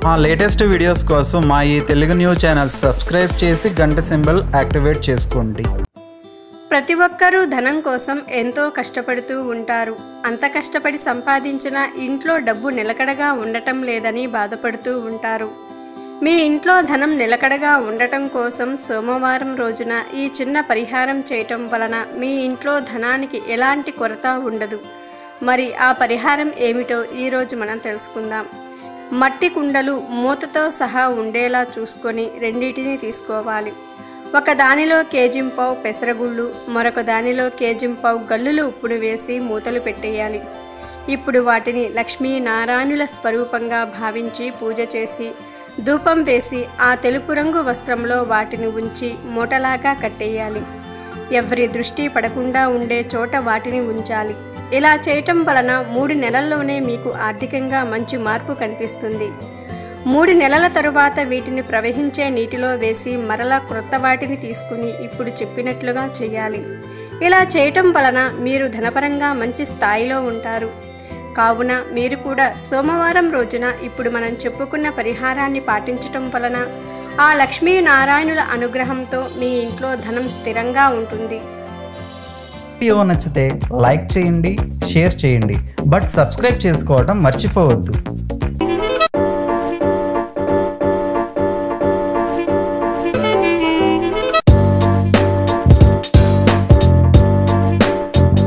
మా latest videos కోసం మా ఈ తెలుగు న్యూస్ ఛానల్ సబ్స్క్రైబ్ చేసి గంట సింబల్ యాక్టివేట్ చేసుకోండి ప్రతి ఒక్కరూ ధనం కోసం ఎంతో కష్టపడుతూ ఉంటారు అంత కష్టపడి సంపాదించిన ఇంట్లో డబ్బు నిలకడగా ఉండటం లేదని బాధపడుతూ ఉంటారు మీ ఇంట్లో ధనం నిలకడగా ఉండటం కోసం సోమవారం రోజున ఈ చిన్న పరిహారం చేయటం వలన మీ ఇంట్లో ధనానికి ఎలాంటి కొరత ఉండదు మరి ఆ పరిహారం ఏమిటో ఈరోజు మనం తెలుసుకుందాం మట్టి కుండలు మూతతో సహా ఉండేలా చూసుకొని రెండింటిని తీసుకోవాలి ఒక దానిలో కేజింపావు పెసరగుళ్ళు మరొక దానిలో కేజింపావు గల్లులు ఉప్పును వేసి మూతలు పెట్టేయాలి ఇప్పుడు వాటిని లక్ష్మీనారాయణుల స్వరూపంగా భావించి పూజ చేసి ధూపం వేసి ఆ తెలుపు రంగు వస్త్రంలో వాటిని ఉంచి మూటలాగా కట్టేయాలి ఎవరి దృష్టి పడకుండా ఉండే చోట వాటిని ఉంచాలి ఇలా చేయటం వలన మూడు నెలల్లోనే మీకు ఆర్థికంగా మంచి మార్పు కనిపిస్తుంది మూడు నెలల తరువాత వీటిని ప్రవహించే నీటిలో వేసి మరలా క్రొత్త వాటిని తీసుకుని ఇప్పుడు చెప్పినట్లుగా చేయాలి ఇలా చేయటం వలన మీరు ధనపరంగా మంచి స్థాయిలో ఉంటారు కావున మీరు కూడా సోమవారం రోజున ఇప్పుడు మనం చెప్పుకున్న పరిహారాన్ని పాటించటం వలన ఆ లక్ష్మీనారాయణుల అనుగ్రహంతో మీ ఇంట్లో ధనం స్థిరంగా ఉంటుంది వీడియో నచ్చితే లైక్ చేయండి షేర్ చేయండి బట్ సబ్స్క్రైబ్ చేసుకోవడం మర్చిపోవద్దు